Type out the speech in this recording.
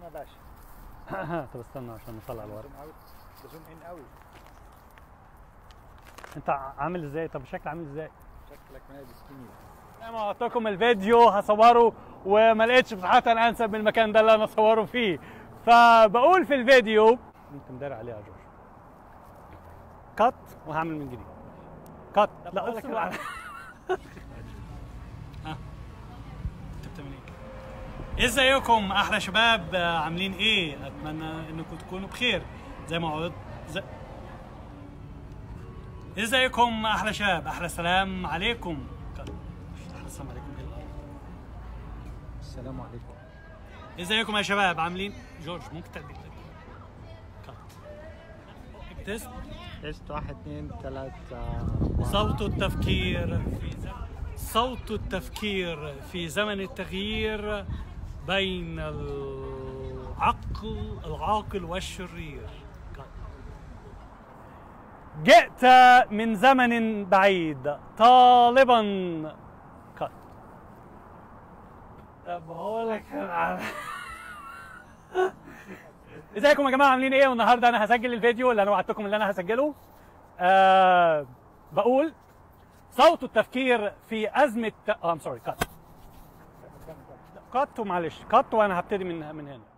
ما باشا طب استنى عشان نطلع الورق زوم اوت زوم ان قوي انت عامل ازاي طب شكل عامل ازاي شكلك ملابس جميل زي ما قلت لكم الفيديو هصوره وما لقيتش بصراحه انسب من المكان ده اللي انا اصوره فيه فبقول في الفيديو انت مداري عليها يا جورج كات وهعمل من جديد كات لا أقول اقسم لك على ها انت بتعمل ايه ازيكم احلى شباب آه، عاملين ايه اتمنى انكم تكونوا بخير زي ما قلت زي... ازيكم احلى شباب احلى سلام عليكم كات. احلى سلام عليكم ايه الأرض؟ السلام عليكم ازيكم يا شباب عاملين جورج ممكن تعدي كات تست تيست واحد اثنين ثلاثة صوت التفكير في زمن صوت التفكير في زمن التغيير بين العقل العاقل والشرير جئت من زمن بعيد طالبا كات طب هقول لك ازيكم يا جماعه عاملين ايه والنهارده انا هسجل الفيديو اللي انا وعدتكم اللي انا هسجله آه بقول صوت التفكير في ازمه اه ام سوري كات كات ومعلش كات وانا هبتدي من من هنا